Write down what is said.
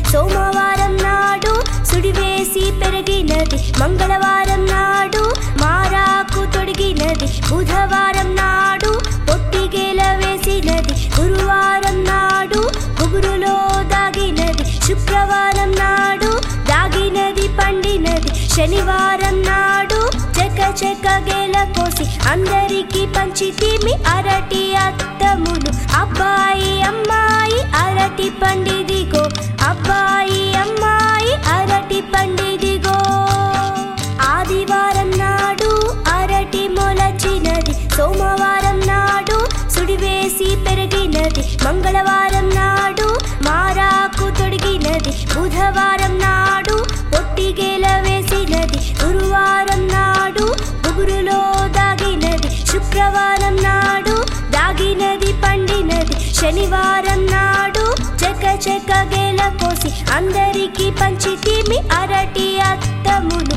సోమవారం నాడు సుడివేసి పెరిగినది మంగళవారం నాడు మారాకు తొడిగినది బుధవారం నాడు పొట్టిగేల వేసినది గురువారం నాడు గుబురులో దాగినది శుక్రవారం నాడు దాగినది పండినది శనివారం నాడు చెక్క చెక్క గేల కోసి అందరికి పంచితిమి అరటి అత్తములు అబ్బాయి అమ్మాయి అరటి పండిదిగో అబ్బాయి అమ్మాయి అరటి పండిదిగో ఆదివారం నాడు అరటి మొలచినది సోమవారం నాడు సుడివేసి పెరిగినది మంగళవారం నాడు మారాకు తొడిగినది బుధవారం నాడు పొట్టిగేల వేసినది గురువారం నాడు గుబురులో దాగినది శుక్రవారం నాడు దాగినది పండినది శనివారం నాడు చెక్క చెక్క గేల కోసి అందరికి పంచితిమి అరటి అత్తములు